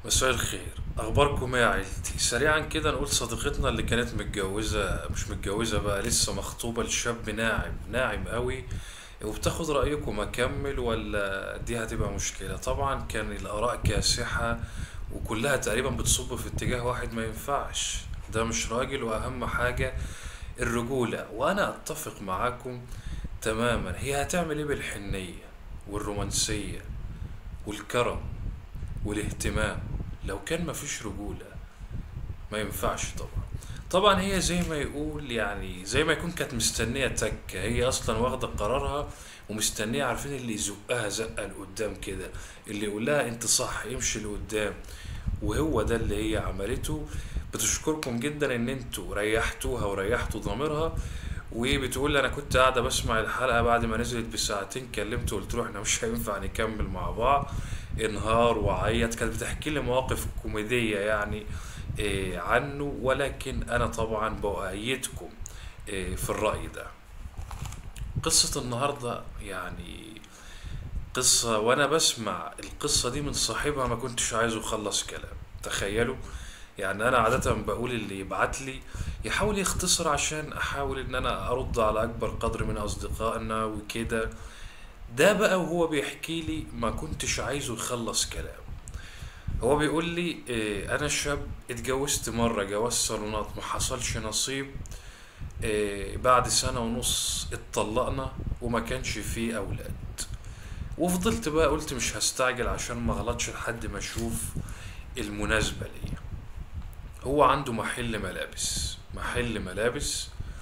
مساء الخير اخباركم ايه يا عيلتي سريعا كده نقول صديقتنا اللي كانت متجوزه مش متجوزه بقى لسه مخطوبه لشاب ناعم ناعم قوي وبتاخد رايكم اكمل ولا دي هتبقى مشكله طبعا كان الاراء كاسحه وكلها تقريبا بتصب في اتجاه واحد ما ينفعش ده مش راجل واهم حاجه الرجوله وانا اتفق معاكم تماما هي هتعمل ايه بالحنيه والرومانسيه والكرم والاهتمام لو كان مفيش رجولة ما ينفعش طبعا طبعا هي زي ما يقول يعني زي ما يكون كانت مستنية تكة هي أصلا واخدة قرارها ومستنية عارفين اللي يزقها زقة لقدام كده اللي يقول لها أنت صح امشي لقدام وهو ده اللي هي عملته بتشكركم جدا ان انتوا ريحتوها وريحتوا ضميرها وبتقول لي انا كنت قاعده بسمع الحلقه بعد ما نزلت بساعتين كلمته وقلت له احنا مش هينفع نكمل مع بعض انهار وعيط كانت بتحكي لي مواقف كوميديه يعني إيه عنه ولكن انا طبعا بؤيدكم إيه في الراي ده قصه النهارده يعني قصه وانا بسمع القصه دي من صاحبها ما كنتش عايزه يخلص كلام تخيلوا يعني انا عاده بقول اللي يبعت لي يحاول يختصر عشان احاول ان انا ارد على اكبر قدر من اصدقائنا وكده ده بقى وهو بيحكي لي ما كنتش عايزه يخلص كلام هو بيقول لي إيه انا شاب اتجوزت مره جواز صالونات ما حصلش نصيب إيه بعد سنه ونص اتطلقنا وما كانش فيه اولاد وفضلت بقى قلت مش هستعجل عشان ما غلطش لحد ما اشوف المناسبه ليا هو عنده محل ملابس محل ملابس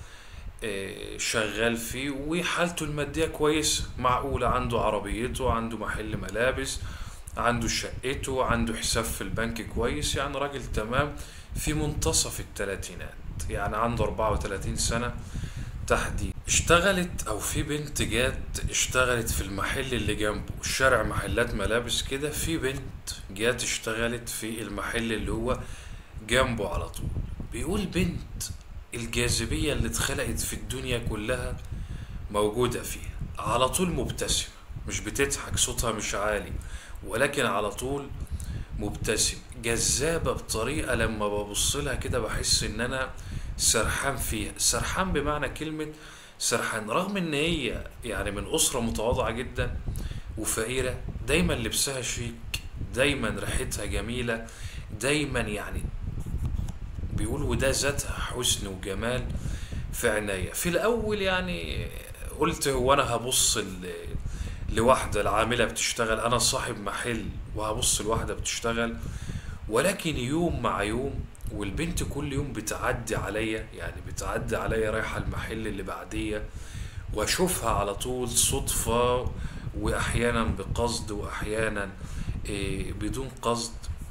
آه، شغال فيه وحالته المادية كويسة معقولة عنده عربيته عنده محل ملابس عنده شقته عنده حساب في البنك كويس يعني راجل تمام في منتصف التلاتينات يعني عنده 34 سنة تحديد اشتغلت او في بنت جات اشتغلت في المحل اللي جنبه الشارع محلات ملابس كده في بنت جات اشتغلت في المحل اللي هو جنبه على طول بيقول بنت الجاذبية اللي اتخلقت في الدنيا كلها موجودة فيها على طول مبتسمة مش بتضحك صوتها مش عالي ولكن على طول مبتسم جذابة بطريقة لما ببص لها كده بحس ان انا سرحان فيها سرحان بمعنى كلمة سرحان رغم ان هي يعني من اسرة متواضعة جدا وفقيرة دايما لبسها شيك دايما ريحتها جميلة دايما يعني بيقول وده ذاتها حسن وجمال في عناية في الأول يعني قلت هو أنا هبص ل- لواحدة العاملة بتشتغل أنا صاحب محل وهبص لواحدة بتشتغل ولكن يوم مع يوم والبنت كل يوم بتعدي عليا يعني بتعدي عليا رايحة المحل اللي بعدية واشوفها على طول صدفة واحيانا بقصد واحيانا إيه، بدون قصد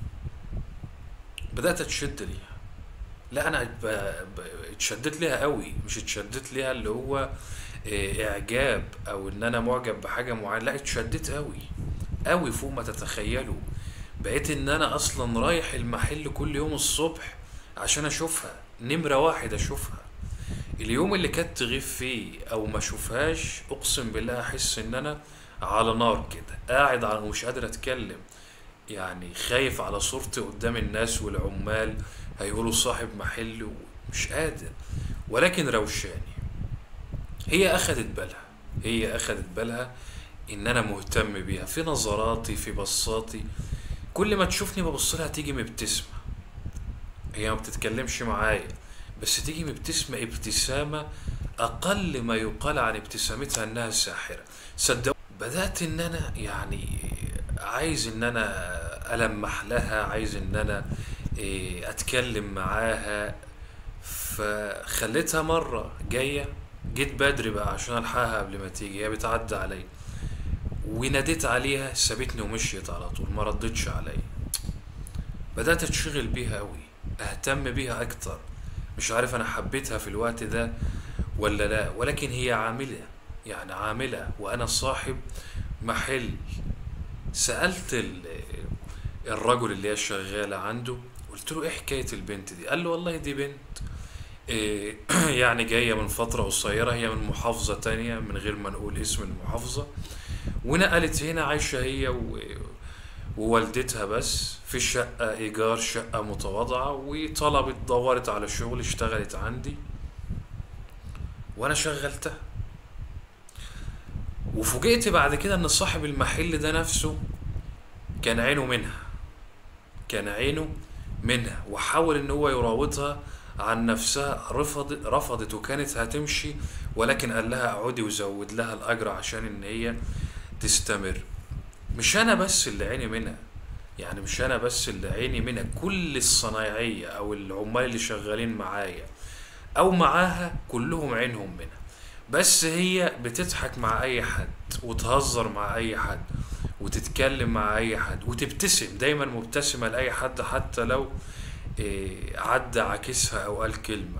بدأت اتشد ليها لا انا ب... ب... اتشدت ليها قوي مش اتشدت ليها اللي هو إيه، اعجاب او ان انا معجب بحاجه معينه لا اتشدت قوي قوي فوق ما تتخيلوا بقيت ان انا اصلا رايح المحل كل يوم الصبح عشان اشوفها نمره واحد اشوفها اليوم اللي كانت تغيب فيه او ما اشوفهاش اقسم بالله احس ان انا على نار كده قاعد على ومش قادر اتكلم يعني خايف على صورتي قدام الناس والعمال هيقولوا صاحب محل ومش قادر ولكن روشاني هي اخدت بالها هي اخدت بالها ان انا مهتم بيها في نظراتي في بصاتي كل ما تشوفني ببص لها تيجي مبتسمة هي ما بتتكلمش معايا بس تيجي مبتسمة ابتسامة أقل ما يقال عن ابتسامتها إنها ساحرة صدق بدأت إن أنا يعني عايز إن أنا ألمح لها عايز إن أنا إيه، أتكلم معاها فخليتها مرة جاية جيت بدري بقى عشان ألحقها قبل ما تيجي هي بتعدي عليا وناديت عليها سابتني ومشيت على طول ما ردتش عليا بدأت أتشغل بيها أوي أهتم بيها أكتر مش عارف أنا حبيتها في الوقت ده ولا لا ولكن هي عاملة يعني عاملة وأنا صاحب محل سألت ال- الرجل اللي هي شغالة عنده قلت له إيه حكاية البنت دي قال له والله دي بنت إيه يعني جاية من فترة قصيرة هي من محافظة تانية من غير ما نقول اسم المحافظة ونقلت هنا عايشة هي و... ووالدتها بس في شقة إيجار شقة متواضعة وطلبت دورت على شغل اشتغلت عندي وأنا شغلتها وفوجئت بعد كده إن صاحب المحل ده نفسه كان عينه منها كان عينه منها وحاول إن هو يراودها عن نفسها رفضت رفضت وكانت هتمشي ولكن قال لها اقعدي وزود لها الأجر عشان إن هي تستمر مش أنا بس اللي عيني منها يعني مش انا بس اللي عيني منها كل الصنايعية او العمال اللي شغالين معايا او معاها كلهم عينهم منها بس هي بتضحك مع اي حد وتهزر مع اي حد وتتكلم مع اي حد وتبتسم دايما مبتسمة لاي حد حتى لو إيه، عدى عكسها او قال كلمة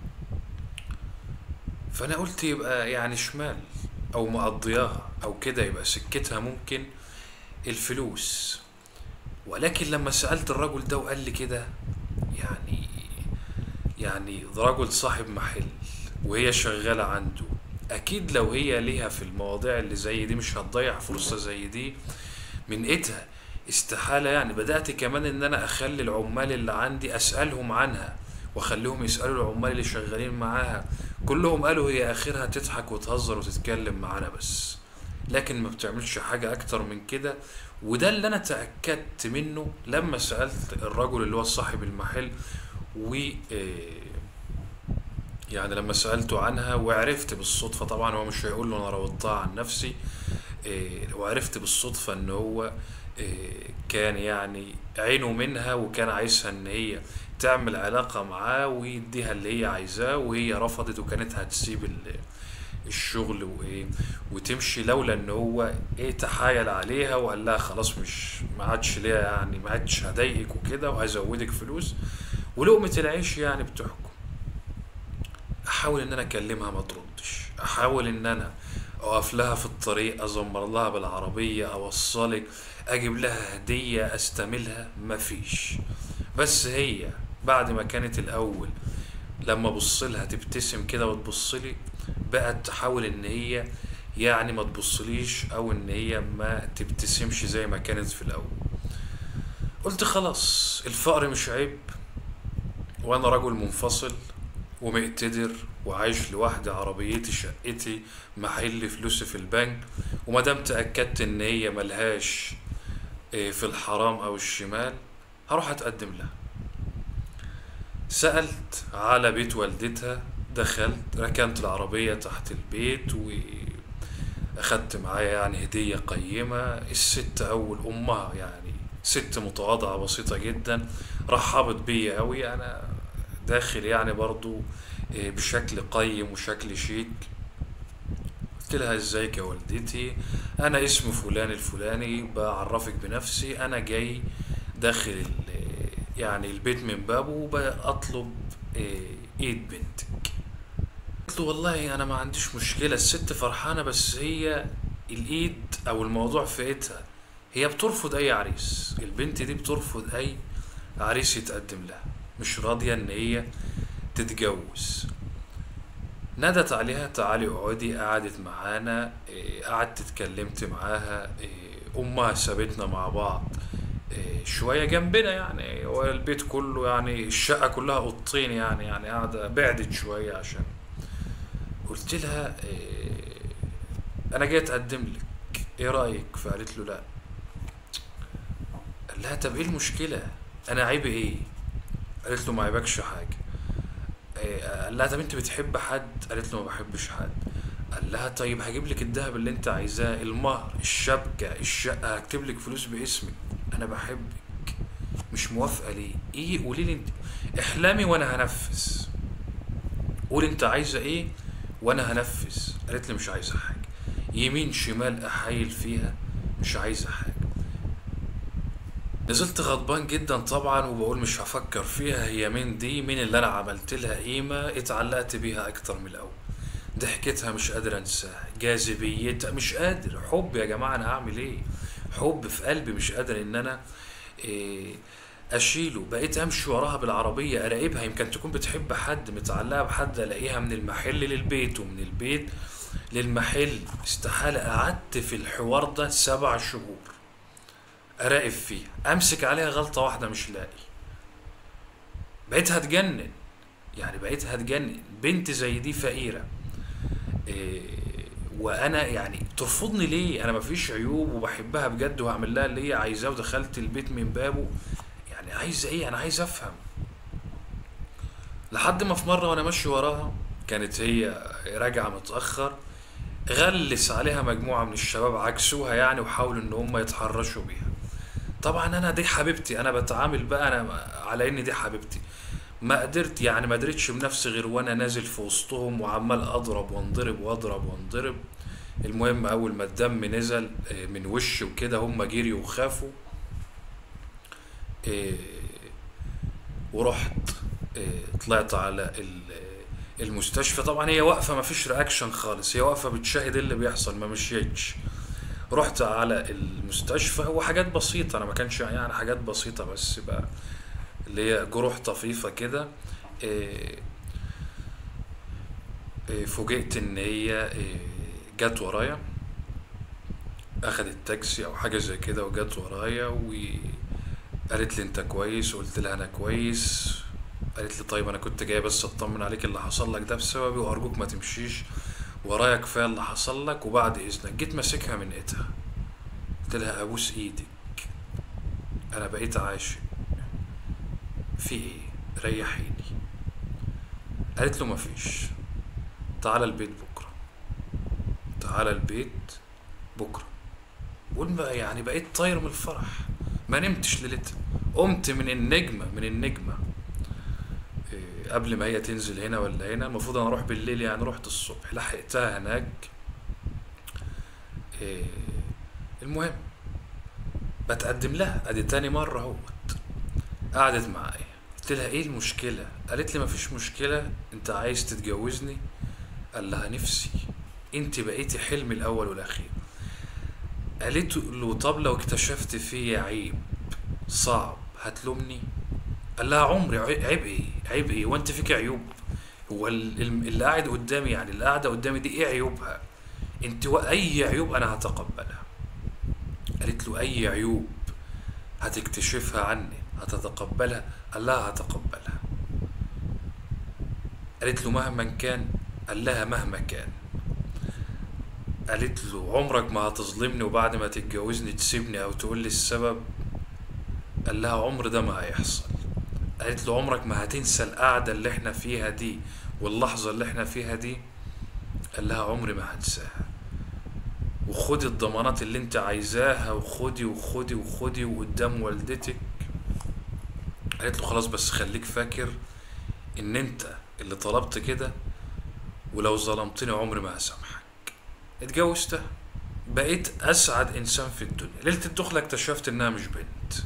فانا قلت يبقى يعني شمال او مقضياها او كده يبقى سكتها ممكن الفلوس ولكن لما سألت الرجل ده وقال لي كده يعني يعني ده رجل صاحب محل وهي شغالة عنده أكيد لو هي ليها في المواضيع اللي زي دي مش هتضيع فرصة زي دي من إيدها استحالة يعني بدأت كمان إن أنا أخلي العمال اللي عندي أسألهم عنها وأخليهم يسألوا العمال اللي شغالين معاها كلهم قالوا هي آخرها تضحك وتهزر وتتكلم معانا بس لكن ما بتعملش حاجة أكتر من كده وده اللي أنا تأكدت منه لما سألت الرجل اللي هو صاحب المحل و آه، يعني لما سألته عنها وعرفت بالصدفة طبعا هو مش هيقول له أنا روضتها عن نفسي آه، وعرفت بالصدفة إن هو آه، كان يعني عينه منها وكان عايزها إن هي تعمل علاقة معاه ويديها اللي هي عايزاه وهي رفضت وكانت هتسيب ال- الشغل وايه وتمشي لولا ان هو ايه تحايل عليها وقال لها خلاص مش ما عادش ليها يعني ما عادش هضايقك وكده وهزودك فلوس ولقمة العيش يعني بتحكم احاول ان انا اكلمها ما تردش احاول ان انا اقف لها في الطريق ازمر لها بالعربية اوصلك اجيب لها هدية استملها مفيش بس هي بعد ما كانت الاول لما ابص لها تبتسم كده وتبص لي بقت تحاول ان هي يعني ما تبصليش او ان هي ما تبتسمش زي ما كانت في الاول قلت خلاص الفقر مش عيب وانا رجل منفصل ومقتدر وعايش لوحدي عربيتي شقتي محل فلوسي في البنك وما دام تاكدت ان هي ملهاش إيه، في الحرام او الشمال هروح اتقدم لها سألت على بيت والدتها دخلت ركنت العربية تحت البيت وأخدت معايا يعني هدية قيمة الست أول أمها يعني ست متواضعة بسيطة جدا رحبت بيا أوي أنا داخل يعني برضو إيه، بشكل قيم وشكل شيك قلت لها ازيك يا والدتي انا اسمي فلان الفلاني بعرفك بنفسي انا جاي داخل ال- يعني البيت من بابه وبطلب إيه، ايد بنتك قلت له والله انا ما عنديش مشكلة الست فرحانة بس هي الايد او الموضوع في ايدها هي بترفض اي عريس البنت دي بترفض اي عريس يتقدم لها مش راضية ان هي تتجوز ندت عليها تعالي اقعدي قعدت معانا إيه، قعدت اتكلمت معاها إيه، امها سابتنا مع بعض إيه، شوية جنبنا يعني هو البيت كله يعني الشقة كلها اوضتين يعني يعني قاعدة بعدت شوية عشان قلت لها إيه، انا جاي اتقدم لك ايه رأيك فقالت له لا قال لها طب ايه المشكلة انا عيبي ايه قالت له ما عيبكش حاجة إيه، قال لها طب انت بتحب حد قالت له ما بحبش حد قال لها طيب هجيب لك الذهب اللي انت عايزاه المهر الشبكة الشقة هكتب لك فلوس باسمك انا بحبك مش موافقة ليه ايه قولي لي انت احلمي وانا هنفذ قولي انت عايزة ايه وانا هنفذ قالت لي مش عايزة حاجة يمين شمال احايل فيها مش عايزة حاجة نزلت غضبان جدا طبعا وبقول مش هفكر فيها هي مين دي مين اللي انا عملت لها قيمة اتعلقت بيها اكتر من الاول ضحكتها مش قادر انساها جاذبيتها مش قادر حب يا جماعة انا هعمل ايه حب في قلبي مش قادر ان انا إيه اشيله بقيت امشي وراها بالعربية اراقبها يمكن تكون بتحب حد متعلقة بحد الاقيها من المحل للبيت ومن البيت للمحل استحالة قعدت في الحوار ده سبع شهور اراقب فيها امسك عليها غلطه واحده مش لاقي بقيت هتجنن يعني بقيت هتجنن بنت زي دي فقيره إيه وانا يعني ترفضني ليه انا مفيش عيوب وبحبها بجد وهعمل لها اللي هي عايزاه ودخلت البيت من بابه يعني عايز ايه انا عايز افهم لحد ما في مره وانا ماشي وراها كانت هي راجعه متاخر غلس عليها مجموعه من الشباب عكسوها يعني وحاولوا ان هم يتحرشوا بيها طبعا انا دي حبيبتي انا بتعامل بقى انا على ان دي حبيبتي ما قدرت يعني ما قدرتش بنفسي غير وانا نازل في وسطهم وعمال اضرب وانضرب واضرب وانضرب المهم اول ما الدم نزل آه، من وشي وكده هم جريوا وخافوا آه، ورحت آه، طلعت على ال- المستشفى طبعا هي واقفه ما فيش رياكشن خالص هي واقفه بتشاهد اللي بيحصل ما مشيتش رحت على المستشفى وحاجات بسيطه انا ما كانش يعني حاجات بسيطه بس بقى اللي هي جروح طفيفه كده إيه، إيه، فوجئت ان هي إيه، جت ورايا اخدت تاكسي او حاجه زي كده وجت ورايا وقالت لي انت كويس قلت لها انا كويس قالت لي طيب انا كنت جاي بس اطمن عليك اللي حصل لك ده بسببي وارجوك ما تمشيش ورايا كفايه اللي حصل لك وبعد اذنك جيت ماسكها من ايدها قلت لها ابوس ايدك انا بقيت عاشق في ايه ريحيني قالت له مفيش تعالى البيت بكره تعالى البيت بكره قول بقى يعني بقيت طاير من الفرح ما نمتش ليلتها قمت من النجمه من النجمه إيه، قبل ما هي تنزل هنا ولا هنا المفروض انا اروح بالليل يعني رحت الصبح لحقتها هناك إيه، المهم بتقدم لها ادي تاني مرة اهوت قعدت معايا قلت لها ايه المشكلة قالت لي مفيش مشكلة انت عايز تتجوزني قال لها نفسي انت بقيتي حلمي الاول والاخير قالت له طب لو اكتشفت فيا عيب صعب هتلومني قال لها عمري عي- عيب ايه عيب ايه وانت فيك عيوب هو ال- ال- اللي قاعد قدامي يعني اللي قاعده قدامي دي ايه عيوبها انت و- اي عيوب انا هتقبلها قالت له اي عيوب هتكتشفها عني هتتقبلها قال لها هتقبلها قالت له مهما كان قال لها مهما كان قالت له عمرك ما هتظلمني وبعد ما تتجوزني تسيبني او تقول لي السبب قال لها عمر ده ما هيحصل قالت له عمرك ما هتنسى القعدة اللي احنا فيها دي واللحظة اللي احنا فيها دي قال لها عمري ما هنساها وخدي الضمانات اللي انت عايزاها وخدي وخدي وخدي وقدام والدتك قالت له خلاص بس خليك فاكر ان انت اللي طلبت كده ولو ظلمتني عمري ما هسامحك اتجوزتها بقيت اسعد انسان في الدنيا ليله الدخله اكتشفت انها مش بنت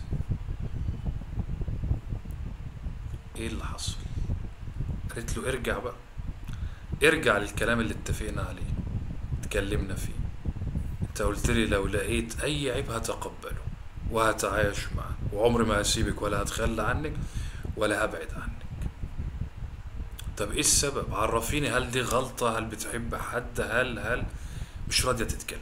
ايه اللي حصل قالت له ارجع بقى ارجع للكلام اللي اتفقنا عليه اتكلمنا فيه انت قلت لي لو لقيت اي عيب هتقبله وهتعايش معاه وعمري ما هسيبك ولا هتخلى عنك ولا هبعد عنك طب ايه السبب عرفيني هل دي غلطة هل بتحب حد هل هل مش راضية تتكلم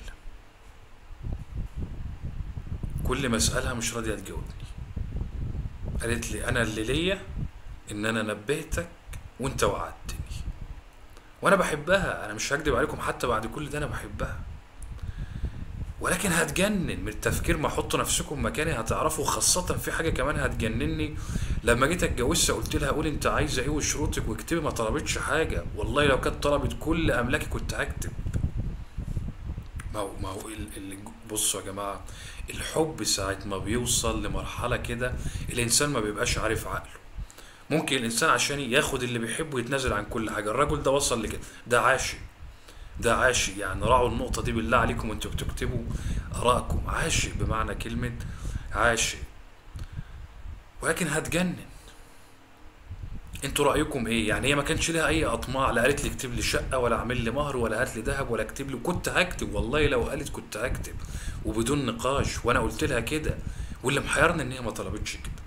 كل ما اسألها مش راضية تجاوبني قالت لي انا اللي ليا ان انا نبهتك وانت وعدتني وانا بحبها انا مش هكدب عليكم حتى بعد كل ده انا بحبها ولكن هتجنن من التفكير ما حطوا نفسكم مكاني هتعرفوا خاصة في حاجة كمان هتجنني لما جيت اتجوزها قلت لها قولي انت عايزة ايه وشروطك واكتبي ما طلبتش حاجة والله لو كانت طلبت كل املاكي كنت هكتب ما هو ما هو ال- ال- بصوا يا جماعة الحب ساعة ما بيوصل لمرحلة كده الانسان ما بيبقاش عارف عقله ممكن الانسان عشان ياخد اللي بيحبه يتنازل عن كل حاجة الراجل ده وصل لكده ده عاشق ده عاشق يعني راعوا النقطة دي بالله عليكم وانتوا بتكتبوا آرائكم عاشق بمعنى كلمة عاشق ولكن هتجنن انتوا رأيكم ايه يعني هي ما كانش لها اي اطماع لا قالت لي اكتب لي شقة ولا اعمل لي مهر ولا هات لي ذهب ولا اكتب لي كنت هكتب والله لو قالت كنت هكتب وبدون نقاش وانا قلت لها كده واللي محيرني ان هي ما طلبتش كده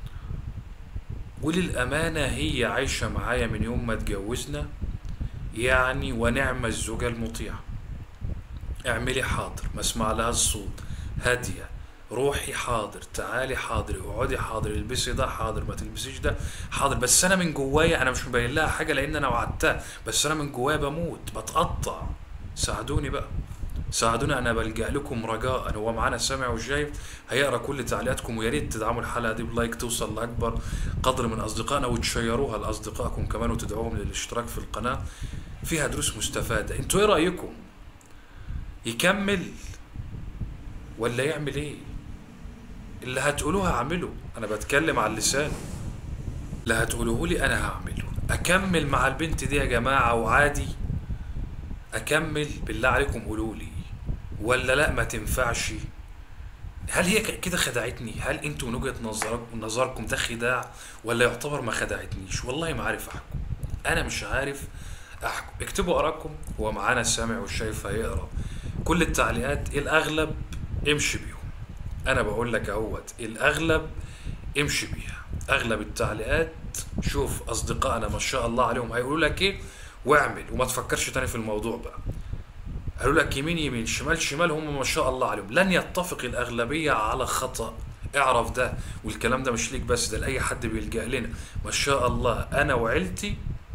وللأمانة هي عايشة معايا من يوم ما اتجوزنا يعني ونعم الزوجة المطيعة اعملي حاضر ما اسمع لها الصوت هادية روحي حاضر تعالي حاضر اقعدي حاضر البسي ده حاضر ما تلبسيش ده حاضر بس انا من جوايا انا مش مبين لها حاجه لان انا وعدتها بس انا من جوايا بموت بتقطع ساعدوني بقى ساعدونا انا بلجأ لكم رجاء هو معانا سامع وشايف هيقرا كل تعليقاتكم ويا ريت تدعموا الحلقه دي بلايك توصل لاكبر قدر من اصدقائنا وتشيروها لاصدقائكم كمان وتدعوهم للاشتراك في القناه فيها دروس مستفاده انتوا ايه رايكم يكمل ولا يعمل ايه اللي هتقولوه هعمله انا بتكلم على اللسان اللي هتقولوه لي انا هعمله اكمل مع البنت دي يا جماعه وعادي اكمل بالله عليكم قولوا لي ولا لا ما تنفعش هل هي ك- كده خدعتني هل انتوا من وجهة نظركم نظركم ده خداع ولا يعتبر ما خدعتنيش والله ما عارف احكم انا مش عارف احكم اكتبوا ارائكم هو معانا السامع والشايف هيقرا كل التعليقات الاغلب امشي بيهم انا بقول لك اهوت الاغلب امشي بيها اغلب التعليقات شوف اصدقائنا ما شاء الله عليهم هيقولوا لك ايه واعمل وما تفكرش تاني في الموضوع بقى قالوا لك يمين يمين شمال شمال هم ما شاء الله عليهم لن يتفق الأغلبية على خطأ اعرف ده والكلام ده مش ليك بس ده لأي حد بيلجأ لنا ما شاء الله أنا وعيلتي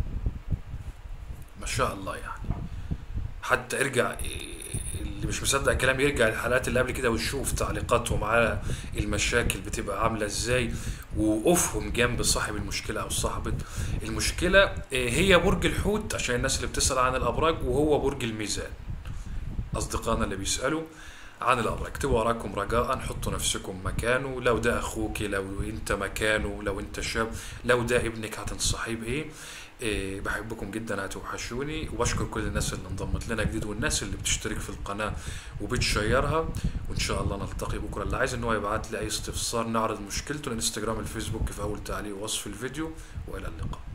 ما شاء الله يعني حتى ارجع اللي مش مصدق الكلام يرجع الحلقات اللي قبل كده ويشوف تعليقاتهم على المشاكل بتبقى عاملة ازاي وقفهم جنب صاحب المشكلة او صاحبة المشكلة إيه، هي برج الحوت عشان الناس اللي بتسأل عن الابراج وهو برج الميزان اصدقائنا اللي بيسالوا عن الامر اكتبوا وراكم رجاء حطوا نفسكم مكانه لو ده اخوك لو انت مكانه لو انت شاب لو ده ابنك هتنصحيه بايه إيه بحبكم جدا هتوحشوني وبشكر كل الناس اللي انضمت لنا جديد والناس اللي بتشترك في القناه وبتشيرها وان شاء الله نلتقي بكره اللي عايز ان هو يبعت لي اي استفسار نعرض مشكلته الانستجرام الفيسبوك في اول تعليق ووصف الفيديو والى اللقاء